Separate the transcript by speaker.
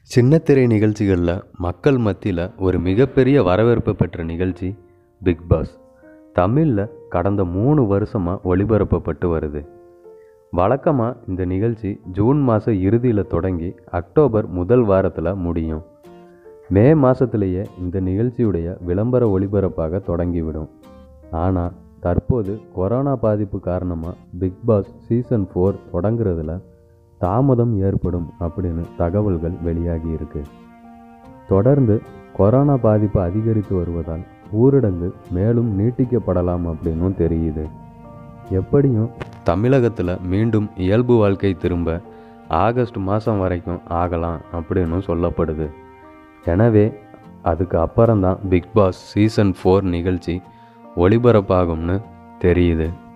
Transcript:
Speaker 1: சின்னத்திரை நிகழ்ச்சிகளில் மக்கள் மத்தியில் ஒரு மிகப்பெரிய வரவேற்பு பெற்ற நிகழ்ச்சி பிக் பாஸ் தமிழில் கடந்த மூணு வருஷமாக ஒளிபரப்பப்பட்டு வருது வழக்கமாக இந்த நிகழ்ச்சி ஜூன் மாத இறுதியில் தொடங்கி அக்டோபர் முதல் வாரத்தில் முடியும் மே மாதத்துலேயே இந்த நிகழ்ச்சியுடைய விளம்பர ஒளிபரப்பாக தொடங்கிவிடும் ஆனால் தற்போது கொரோனா பாதிப்பு காரணமாக பிக் பாஸ் சீசன் ஃபோர் தொடங்குறதுல தாமதம் ஏற்படும் அப்படின்னு தகவல்கள் வெளியாகி இருக்கு தொடர்ந்து கொரோனா பாதிப்பு அதிகரித்து வருவதால் ஊரடங்கு மேலும் நீட்டிக்கப்படலாம் அப்படின்னும் தெரியுது எப்படியும் தமிழகத்தில் மீண்டும் இயல்பு வாழ்க்கை திரும்ப ஆகஸ்ட் மாதம் வரைக்கும் ஆகலாம் அப்படின்னும் சொல்லப்படுது எனவே அதுக்கு அப்புறம்தான் பிக் பாஸ் சீசன் ஃபோர் நிகழ்ச்சி ஒளிபரப்பாகும்னு தெரியுது